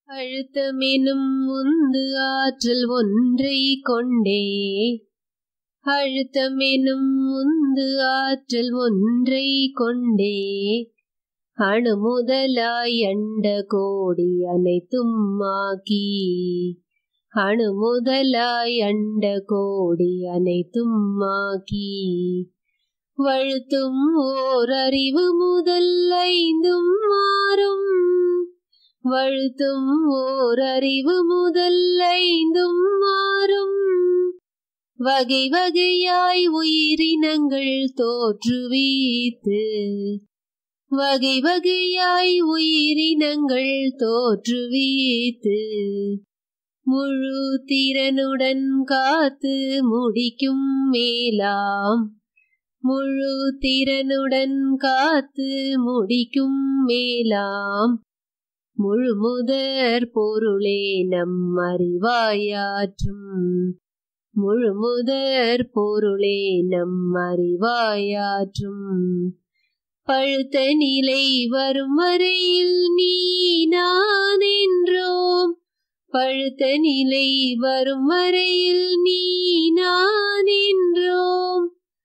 அழுத்தமெனும் உந்து ஆற்றல் ஒன்றை கொண்டே அழுத்தமெனும் உந்து ஆற்றல் ஒன்றை கொண்டே அணு முதலாய் அண்ட கோடி அனைத்தும் ஆக்கி அணு முதலாய் அண்ட கோடி அனைத்தும் ஆக்கி வழுத்தும் ஓர் அறிவு முதல் ஐந்தும் மாறும் வழுத்தும் ஓர் அறிவு முதல் ஐந்தும் மாறும் வகை வகையாய் உயிரினங்கள் தோற்றுவித்து வகை வகையாய் உயிரினங்கள் தோற்றுவித்து முழு திறனுடன் காத்து முடிக்கும் மேலாம் முழு திறனுடன் காத்து முடிக்கும் மேலாம் முழு முதற் பொருளே நம் அறிவாயாற்றும் முழு முதற் பொருளே நம் அறிவாயாற்றும் பழுத்த நிலை வரும் வரையில் நீ நான் என்றோம் பழுத்த நிலை வரும் வரையில் நீ நான் என்றோம்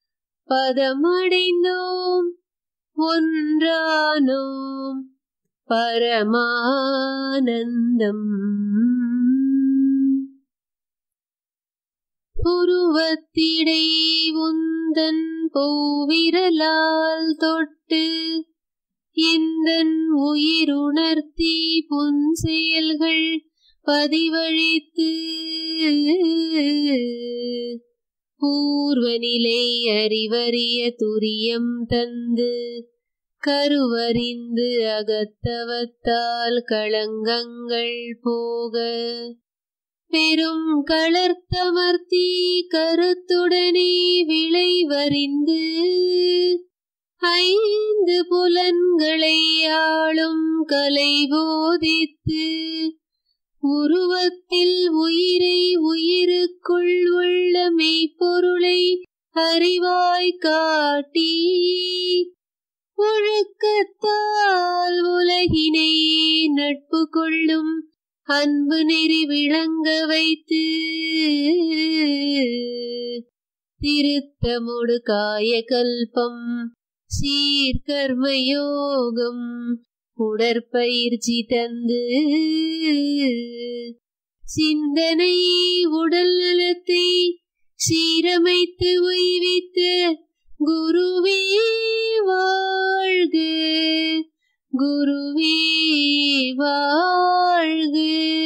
பதமடைந்தோம் ஒன்றானோம் பரமானந்தம் புருவத்திடை உந்தன் பூவிரலால் தொட்டு எந்தன் உயிருணர்த்தி புன் செயல்கள் பதிவழித்து பூர்வ நிலை அறிவறிய துரியம் தந்து கருவறிந்து அகத்தவத்தால் களங்கங்கள் போக பெரும் களர்த்தமர்த்தி கருத்துடனே விளைவறிந்து ஐந்து புலன்களை ஆளும் கலை போதித்து உருவத்தில் உயிரை உயிருக்குள் உள்ள மெய்ப்பொருளை அறிவாய் காட்டி ஒழுக்கத்தால் உலகினை நட்பு கொள்ளும் அன்பு நெறி விளங்க வைத்து திருத்தமுடு காய கல்பம் சீர்கர்மயோகம் உடற்பயிற்சி தந்து சிந்தனை உடல் நலத்தை சீரமைத்து உய்வித்த குருவே வாழ்க குருவே வாழ்க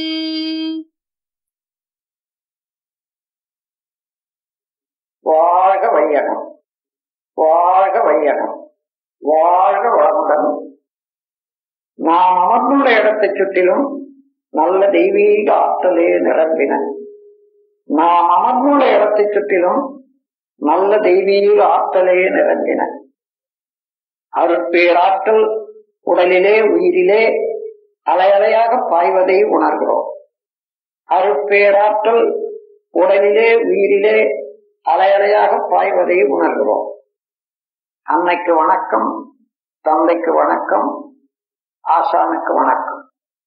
வாழ்க வையகம் வாழ்க வையகம் வாழ்க வளமுடன் நாம் அமர்ந்துள்ள இடத்தைச் சுற்றிலும் நல்ல தெய்வீக ஆற்றலே நிரம்பின நாம் அமர்ந்துள்ள இடத்தைச் சுற்றிலும் நல்ல தெய்வீக ஆற்றலே நிரம்பின அருட்பேராற்றல் உடலிலே உயிரிலே அலையலையாக பாய்வதை உணர்கிறோம் அருட்பேராற்றல் உடலிலே உயிரிலே அலையலையாக பாய்வதை உணர்கிறோம் அன்னைக்கு வணக்கம் தந்தைக்கு வணக்கம் ஆசானுக்கு வணக்கம்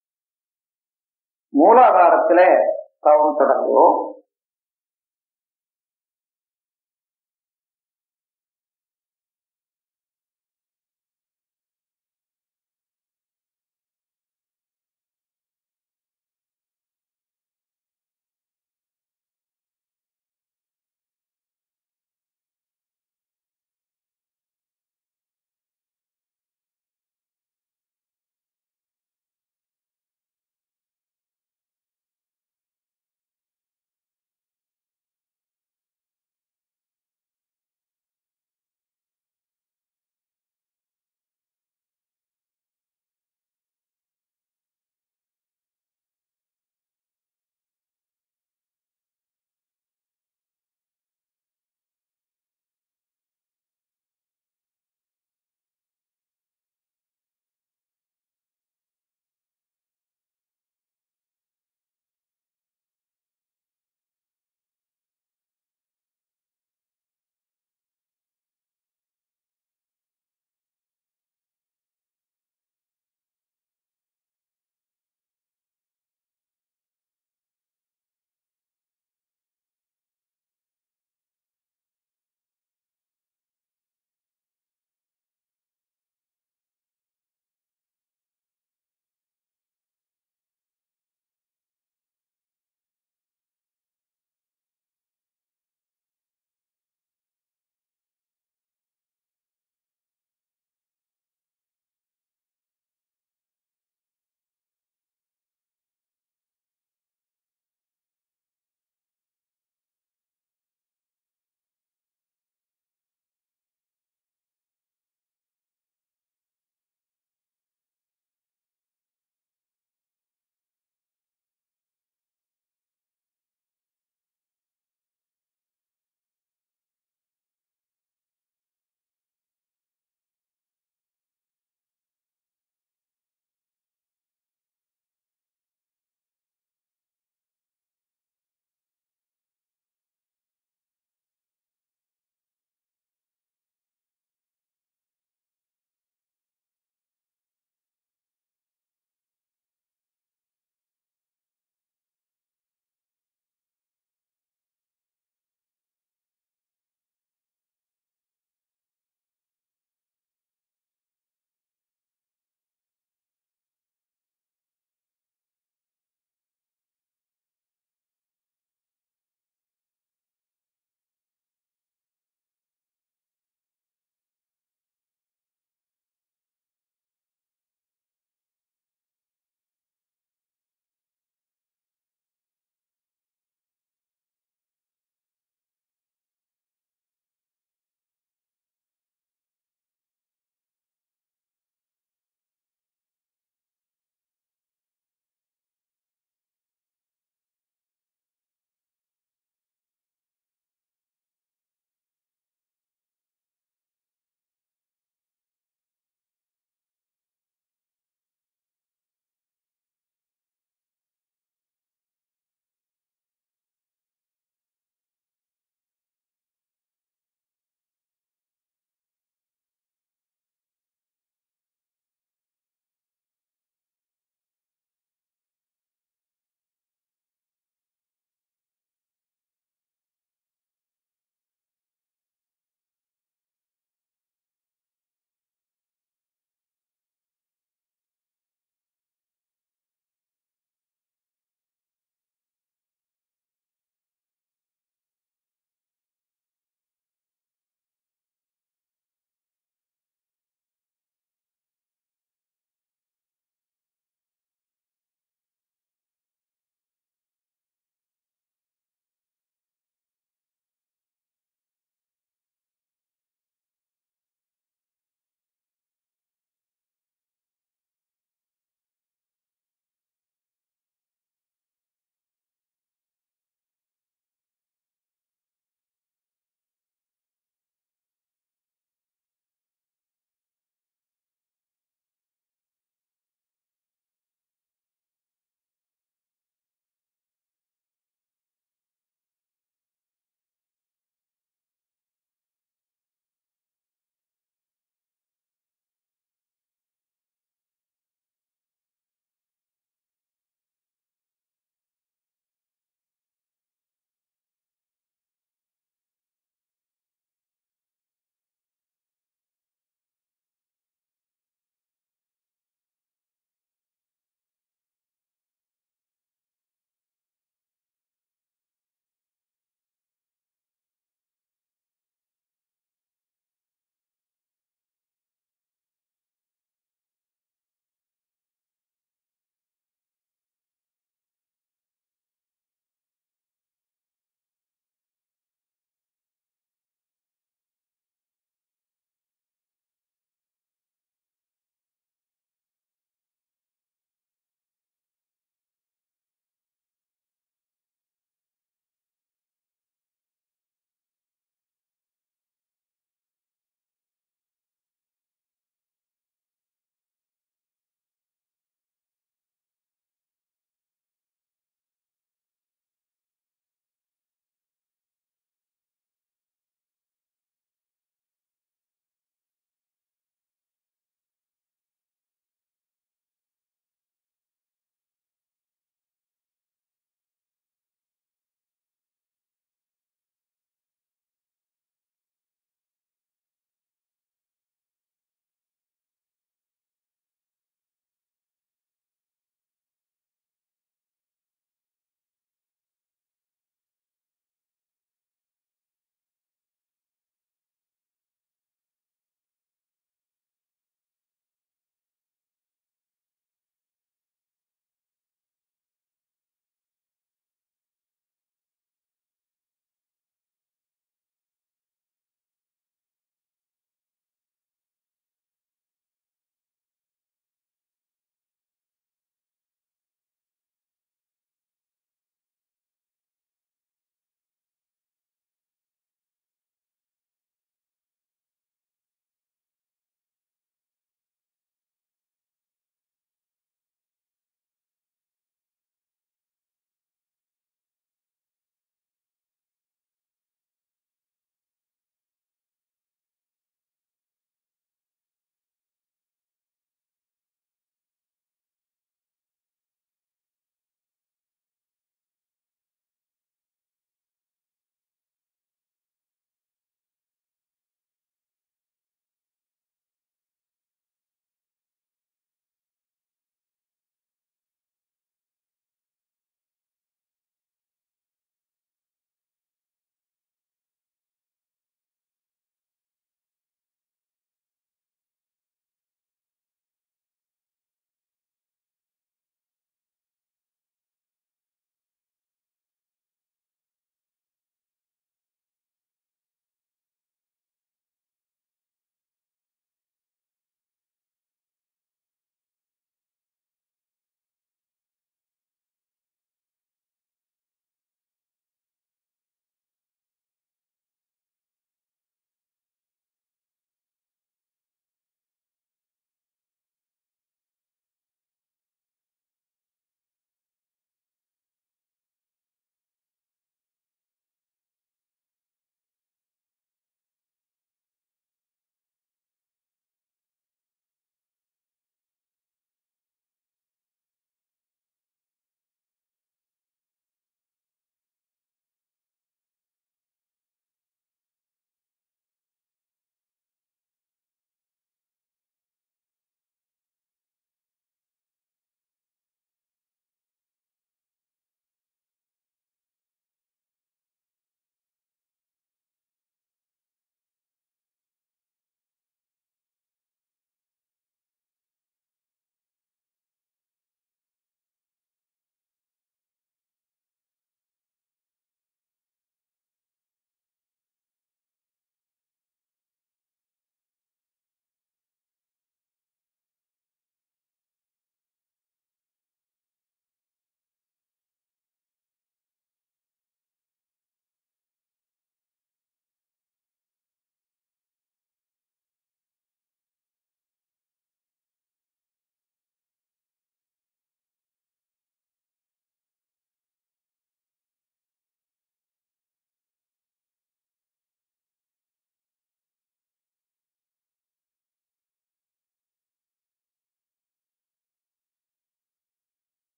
மூலாதாரத்துல தவம் தொடங்குவோம்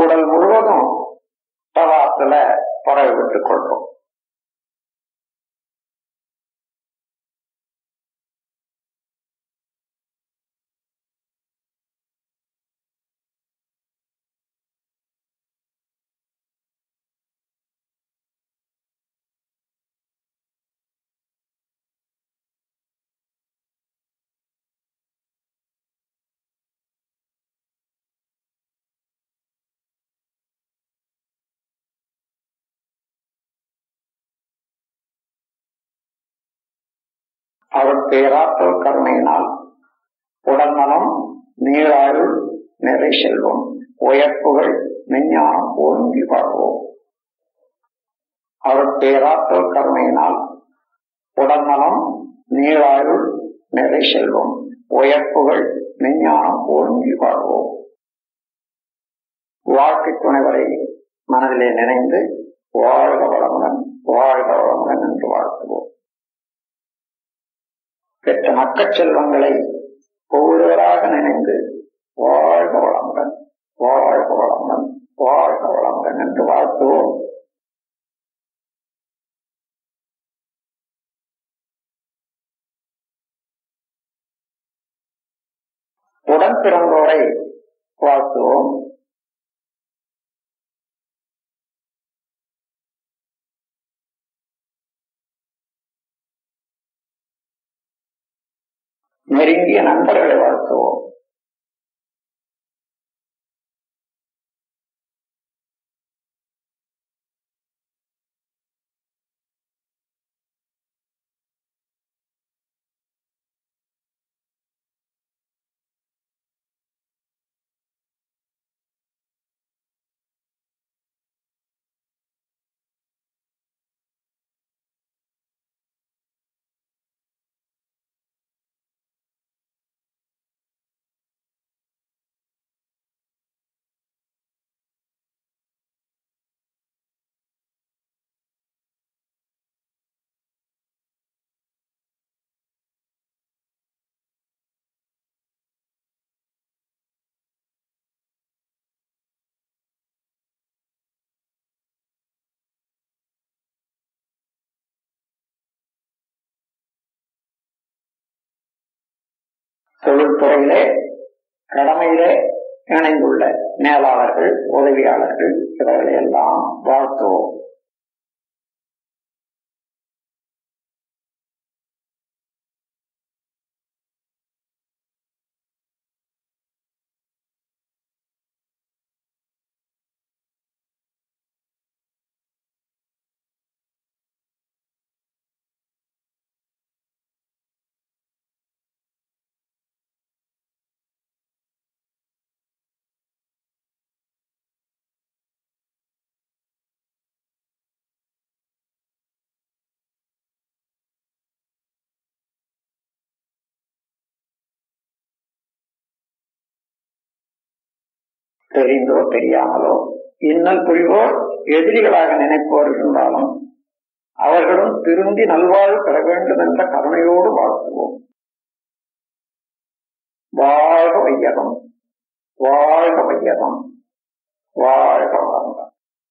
உடல் முழுவதும் பிரவாசத்துல பரவி விட்டுக் கொள்றோம் அவர் பேராற்றல் கருணையினால் உடல்நலம் நீராயுள் நிறை செல்வம் உயர்ப்புகள் விஞ்ஞானம் ஓங்கி வாழ்வோம் அவர் பேராற்றல் கருணையினால் உடல்நலம் நீராயுள் நிறை செல்வம் உயர்ப்புகள் விஞ்ஞானம் ஓங்கி வாழ்வோம் வாழ்க்கை துணைவரை மனதிலே நினைந்து வாழ்க வளமுடன் வாழ்க வளமுடன் என்று வாழ்த்துவோம் பெற்ற மக்கள் செல்வங்களை ஒவ்வொருவராக நினைந்து வாழ்க வளமுடன் வாழ்க வளமுடன் வாழ்க வளமுடன் என்று வாழ்த்துவோம் உடன் பிறந்தோரை வாழ்த்துவோம் நெருங்கிய நண்பர்களை வாழ்த்துவோம் தொழில்துறையிலே கடமையிலே இணைந்துள்ள மேலாளர்கள் உதவியாளர்கள் இவர்களை எல்லாம் வாழ்த்துவோம் தெரிந்தோ தெரியாமலோ இன்னல் புரிவோர் எதிரிகளாக நினைப்போர் இருந்தாலும் அவர்களும் திருந்தி நல்வாழ்வு பெற வேண்டும் என்ற கருணையோடு வாழ்த்துவோம் வாழ்க வையகம் வாழ்க வையகம் வாழ்க வளங்கள்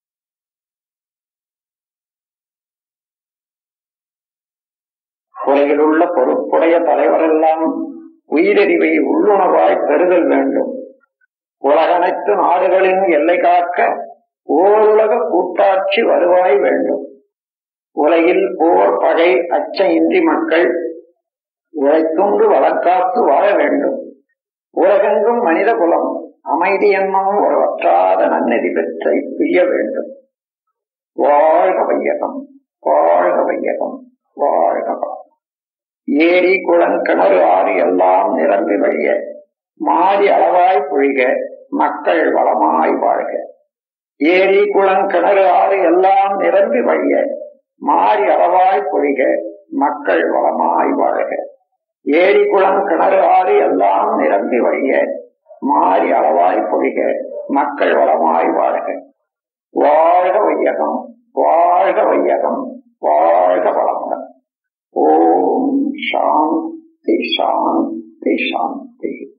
உலகில் உள்ள பொறுப்புடைய தலைவரெல்லாம் உயிரறிவை உள்ளுணர்வாய் பெறுதல் வேண்டும் உலகனைத்து நாடுகளின் எல்லை காக்க ஓருலக கூட்டாட்சி வருவாய் வேண்டும் உலகில் போர் பகை அச்ச இன்றி மக்கள் உழைத்துண்டு வழக்காத்து வாழ வேண்டும் உலகெங்கும் மனித குலம் அமைதி என்னும் ஒரு வற்றாத நன்னெறி பெற்றை பிரிய வேண்டும் வாழ்க வையகம் வாழ்க வையகம் வாழ்க வளம். ஏரி குளம் கிணறு ஆறு எல்லாம் நிரம்பி வழிய மாறி அளவாய் பொழிக மக்கள் வளமாய் வாழ்க ஏரி குளம் கிணறு ஆறு எல்லாம் நிரம்பி வழிய மாறி அளவாய் பொழிக மக்கள் வளமாய் வாழ்க ஏரி குளம் கிணறு ஆறு எல்லாம் நிரம்பி வழிய மாறி அளவாய் பொழிக மக்கள் வளமாய் வாழ்க வாழ்க வையகம் வாழ்க வையகம் வாழ்க வளமுடன் ஓம் சாந்தி சாந்தி சாந்தி